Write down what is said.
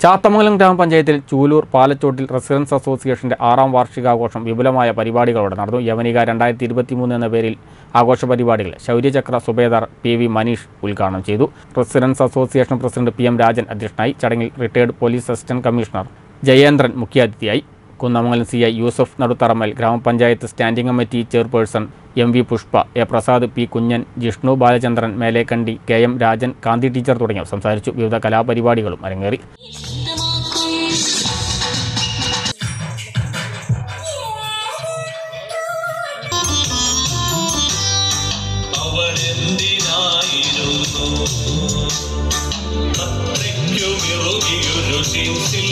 ചാത്തമംഗലം ഗ്രാമപഞ്ചായത്തിൽ ചൂലൂർ പാലച്ചോട്ടിൽ റെസിഡൻസ് അസോസിയേഷന്റെ ആറാം വാർഷികാഘോഷം വിപുലമായ പരിപാടികളോടെ നടന്നു യവനിക രണ്ടായിരത്തി ഇരുപത്തിമൂന്ന് എന്ന പേരിൽ ആഘോഷ പരിപാടികൾ ശൗര്യചക്ര സുബേദാർ പി വി മനീഷ് ഉദ്ഘാടനം ചെയ്തു residents association president P M Rajan അധ്യക്ഷനായി ചടങ്ങിൽ retired police assistant commissioner Jayendran മുഖ്യാതിഥിയായി Kunnamangalam C I Yusuf Naduttarammal grama panchayat standing committee chairperson M V Pushpa A Prasad P Kunhan Jishnu Balachandran Melekandi K M Rajan Kanthi teacher തുടങ്ങിയവർ സംസാരിച്ചു വിവിധ കലാപരിപാടികളും അരങ്ങേറി അവരെന്തിനായിരുന്നു അത്രയ്ക്കുമിറുകിയൊരു ഷീൻസിൽ